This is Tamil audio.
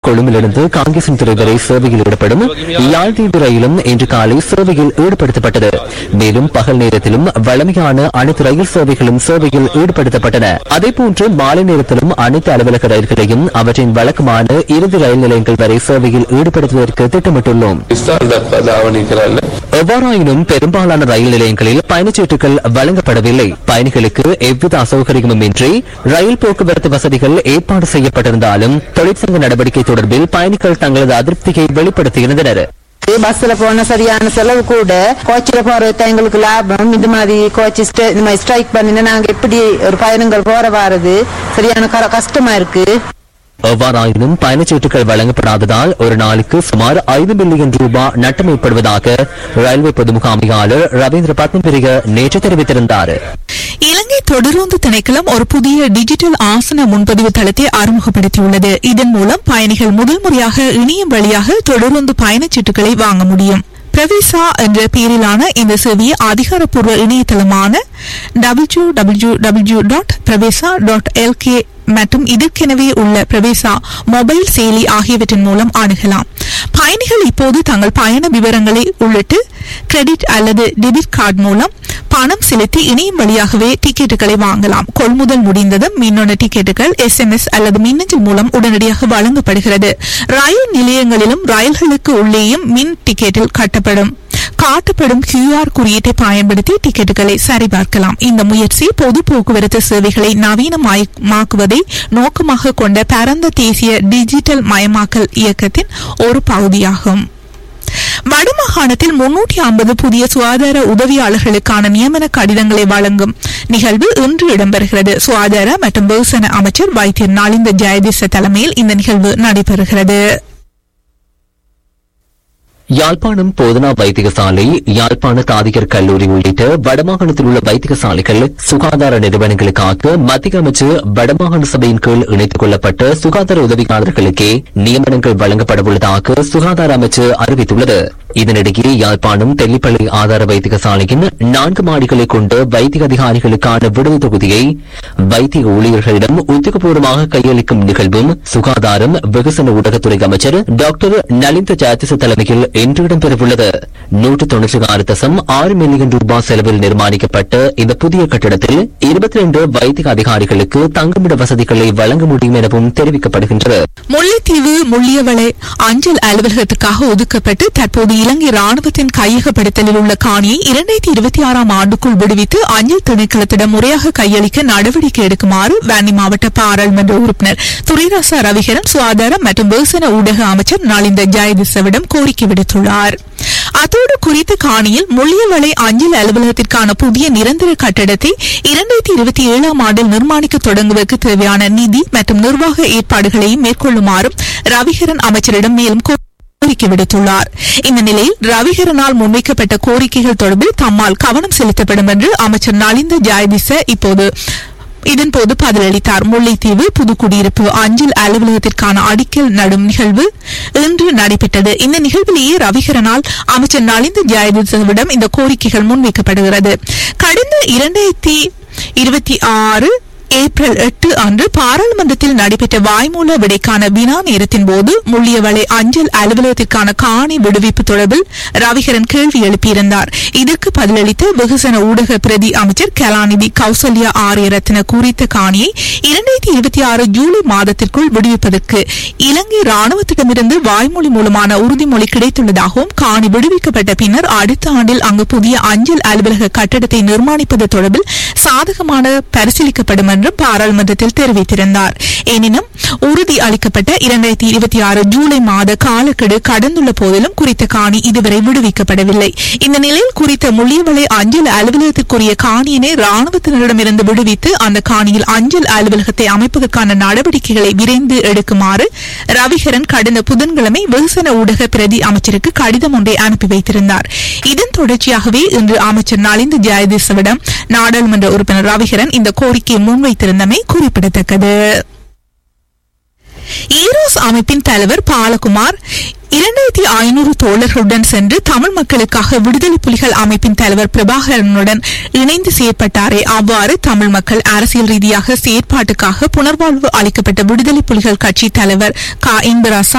கொழும்பிலிருந்து காங்கேசன்துறை வரை சேவையில் ஈடுபடும் யாழ்தீவு ரயிலும் இன்று காலை சேவையில் ஈடுபடுத்தப்பட்டது மேலும் பகல் நேரத்திலும் வழமையான அனைத்து ரயில் சேவைகளும் சேவையில் ஈடுபடுத்தப்பட்டன அதேபோன்று மாலை நேரத்திலும் அனைத்து அலுவலக ரயில்களையும் அவற்றின் வழக்கமான இறுதி ரயில் நிலையங்கள் வரை சேவையில் ஈடுபடுத்துவதற்கு திட்டமிட்டுள்ளோம் ස්ථාන දක්වා ධාවනය කරන්න எவ்வாறாயினும் பெரும்பாலான ரயில் நிலையங்களில் பயணச்சீட்டுகள் வழங்கப்படவில்லை பயணிகளுக்கு எவ்வித அசௌகரியமும் இன்றி ரயில் போக்குவரத்து வசதிகள் ஏற்பாடு செய்யப்பட்டிருந்தாலும் தொழிற்சங்க நடவடிக்கை தொடர்பில் பயணிகள் தங்களது அதிருப்தியை வெளிப்படுத்தியிருந்தனர் பஸ்ல போன சரியான செலவு கூட கோச்சில போறது எங்களுக்கு லாபம் இது மாதிரி கோச்சி இந்த மாதிரி ஸ்ட்ரைக் பண்ணினா நாங்க எப்படி ஒரு பயணங்கள் போற வாரது சரியான க- கஷ்டமா இருக்கு எவ்வாறாயினும் பயணச்சீட்டுகள் வழங்கப்படாததால் ஒரு நாளுக்கு சுமார் ஐந்து மில்லியன் ரூபாய் நட்டம் ஏற்படுவதாக ரயில்வே பொது முகாமையாளர் ரவீந்திர பத்மபிரிய நேற்று தெரிவித்திருந்தார் இலங்கை தொடருந்து திணைக்களம் ஒரு புதிய டிஜிட்டல் ஆசன முன்பதிவு தளத்தை அறிமுகப்படுத்தியுள்ளது இதன் மூலம் பயணிகள் முதல் முறையாக இணையம் வழியாக தொடருந்து பயணச்சீட்டுகளை வாங்க முடியும் பிரவிசா என்ற பெயரிலான இந்த சேவையை அதிகாரப்பூர்வ இணையதளமான W W W dot Pravesha dot LK மற்றும் இதற்கெனவே உள்ள பிரவேசா மொபைல் செயலி ஆகியவற்றின் மூலம் அணுகலாம் பயணிகள் இப்போது தங்கள் பயண விவரங்களை உள்ளிட்டு கிரெடிட் அல்லது டெபிட் கார்டு மூலம் பணம் செலுத்தி இணையம் வழியாகவே டிக்கெட்டுகளை வாங்கலாம் கொள்முதல் முடிந்ததும் மின்னணு டிக்கெட்டுகள் எஸ்எம்எஸ் அல்லது மின்னஞ்சல் மூலம் உடனடியாக வழங்கப்படுகிறது ரயில் நிலையங்களிலும் ரயில்களுக்கு உள்ளேயும் மின் டிக்கெட்டில் கட்டப்படும் காட்டப்படும் கியூஆர் குறியீட்டை பயன்படுத்தி டிக்கெட்டுகளை சரிபார்க்கலாம் இந்த முயற்சி பொது போக்குவரத்து சேவைகளை நவீனமயமாக்குவதை நோக்கமாக கொண்ட பரந்த தேசிய டிஜிட்டல் மயமாக்கல் இயக்கத்தின் ஒரு பகுதியாகும் வடமாகாணத்தில் முன்னூற்றி ஐம்பது புதிய சுகாதார உதவியாளர்களுக்கான நியமன கடிதங்களை வழங்கும் நிகழ்வு இன்று இடம்பெறுகிறது சுகாதார மற்றும் வெகுசன அமைச்சர் வைத்தியர் நாளிந்த ஜெயதிச தலைமையில் இந்த நிகழ்வு நடைபெறுகிறது யாழ்ப்பாணம் போதனா வைத்தியசாலை யாழ்ப்பாண தாதிகர் கல்லூரி உள்ளிட்ட வடமாகாணத்தில் உள்ள வைத்தியசாலைகள் சுகாதார நிறுவனங்களுக்காக மத்திய அமைச்சு வடமாகாண சபையின் கீழ் இணைத்துக் கொள்ளப்பட்ட சுகாதார உதவியாளர்களுக்கே நியமனங்கள் வழங்கப்படவுள்ளதாக சுகாதார அமைச்சு அறிவித்துள்ளது இதனிடையே யாழ்ப்பாணம் தெல்லிப்பள்ளி ஆதார வைத்தியசாலையின் நான்கு மாடிகளை கொண்ட வைத்திய அதிகாரிகளுக்கான விடுதி தொகுதியை வைத்திய ஊழியர்களிடம் உத்தியோகபூர்வமாக கையளிக்கும் நிகழ்வும் சுகாதாரம் வெகுசன ஊடகத்துறை அமைச்சர் டாக்டர் நலிந்த ஜாத்திச தலைமையில் இன்று இடம்பெறவுள்ளது நூற்று தொன்னூற்றி ஆறு தசம் ஆறு மில்லியன் ரூபாய் செலவில் நிர்மாணிக்கப்பட்ட இந்த புதிய கட்டிடத்தில் இருபத்தி ரெண்டு வைத்திய அதிகாரிகளுக்கு தங்குமிட வசதிகளை வழங்க முடியும் எனவும் தெரிவிக்கப்படுகின்றது முல்லைத்தீவு முள்ளியவளை அஞ்சல் அலுவலகத்துக்காக ஒதுக்கப்பட்டு தற்போது இலங்கை ராணுவத்தின் கையகப்படுத்தலில் உள்ள காணியை இரண்டாயிரத்தி இருபத்தி ஆறாம் ஆண்டுக்குள் விடுவித்து அஞ்சல் திணைக்களத்திடம் முறையாக கையளிக்க நடவடிக்கை எடுக்குமாறு வன்னி மாவட்ட பாராளுமன்ற உறுப்பினர் துரைராசா ரவிகரன் சுகாதாரம் மற்றும் வெகுசன ஊடக அமைச்சர் நலிந்த ஜெயதிசவிடம் கோரிக்கை விடுத்துள்ளார் அத்தோடு குறித்த காணியில் முள்ளியவளை அஞ்சல் அலுவலகத்திற்கான புதிய நிரந்தர கட்டடத்தை இரண்டாயிரத்தி இருபத்தி ஏழாம் ஆண்டில் நிர்மாணிக்க தொடங்குவதற்கு தேவையான நிதி மற்றும் நிர்வாக ஏற்பாடுகளையும் மேற்கொள்ளுமாறும் ரவிகரன் அமைச்சரிடம் மேலும் கோ- கோரிக்கை விடுத்துள்ளார் இந்த நிலையில் ரவிகரனால் முன்வைக்கப்பட்ட கோரிக்கைகள் தொடர்பில் தம்மால் கவனம் செலுத்தப்படும் என்று அமைச்சர் நலிந்த ஜாயதிச இப்போது இதன்போது பதிலளித்தார் முல்லைத்தீவு புதுக்குடியிருப்பு அஞ்சல் அலுவலகத்திற்கான அடிக்கல் நடும் நிகழ்வு இன்று நடைபெற்றது இந்த நிகழ்விலேயே ரவிகரனால் அமைச்சர் நலிந்த ஜெயதிசவிடம் இந்த கோரிக்கைகள் முன்வைக்கப்படுகிறது கடந்த இரண்டாயிரத்தி இருபத்தி ஆறு ஏப்ரல் எட்டு அன்று பாராளுமன்றத்தில் நடைபெற்ற வாய்மூல விடைக்கான வினா நேரத்தின் போது முள்ளியவளை அஞ்சல் அலுவலகத்திற்கான காணி விடுவிப்பு தொடர்பில் ரவிகரன் கேள்வி எழுப்பியிருந்தார் இதற்கு பதிலளித்த வெகுசன ஊடக பிரதி அமைச்சர் கலாநிதி கௌசல்யா ஆரியரத்ன குறித்த காணியை இரண்டாயிரத்தி இருபத்தி ஆறு ஜூலை மாதத்திற்குள் விடுவிப்பதற்கு இலங்கை ராணுவத்திடமிருந்து வாய்மொழி மூலமான உறுதிமொழி கிடைத்துள்ளதாகவும் காணி விடுவிக்கப்பட்ட பின்னர் அடுத்த ஆண்டில் அங்கு புதிய அஞ்சல் அலுவலக கட்டடத்தை நிர்மாணிப்பது தொடர்பில் சாதகமான பரிசீலிக்கப்படும் என்றும் பாராளுமன்றத்தில் தெரிவித்திருந்தார் எனினும் உறுதி அளிக்கப்பட்ட இரண்டாயிரத்தி இருபத்தி ஆறு ஜூலை மாத காலக்கெடு கடந்துள்ள போதிலும் குறித்த காணி இதுவரை விடுவிக்கப்படவில்லை இந்த நிலையில் குறித்த முள்ளியவளை அஞ்சல் அலுவலகத்திற்குரிய காணியினை ராணுவத்தினரிடமிருந்து விடுவித்து அந்த காணியில் அஞ்சல் அலுவலகத்தை அமைப்பதற்கான நடவடிக்கைகளை விரைந்து எடுக்குமாறு ரவிகரன் கடந்த புதன்கிழமை வெகுசன ஊடக பிரதி அமைச்சருக்கு கடிதம் ஒன்றை அனுப்பி வைத்திருந்தார் இதன் தொடர்ச்சியாகவே இன்று அமைச்சர் நலிந்த ஜெயதிசவிடம் நாடாளுமன்ற உறுப்பினர் ரவிகரன் இந்த கோரிக்கையை முன்வைத்திருந்தமை குறிப்பிடத்தக்கது ஈரோஸ் அமைப்பின் தலைவர் பாலகுமார் இரண்டாயிரத்தி ஐநூறு தோழர்களுடன் சென்று தமிழ் மக்களுக்காக விடுதலை புலிகள் அமைப்பின் தலைவர் பிரபாகரனுடன் இணைந்து செயற்பட்டாரே அவ்வாறு தமிழ் மக்கள் அரசியல் ரீதியாக செயற்பாட்டுக்காக புனர்வாழ்வு அளிக்கப்பட்ட விடுதலை புலிகள் கட்சி தலைவர் க இன்பராசா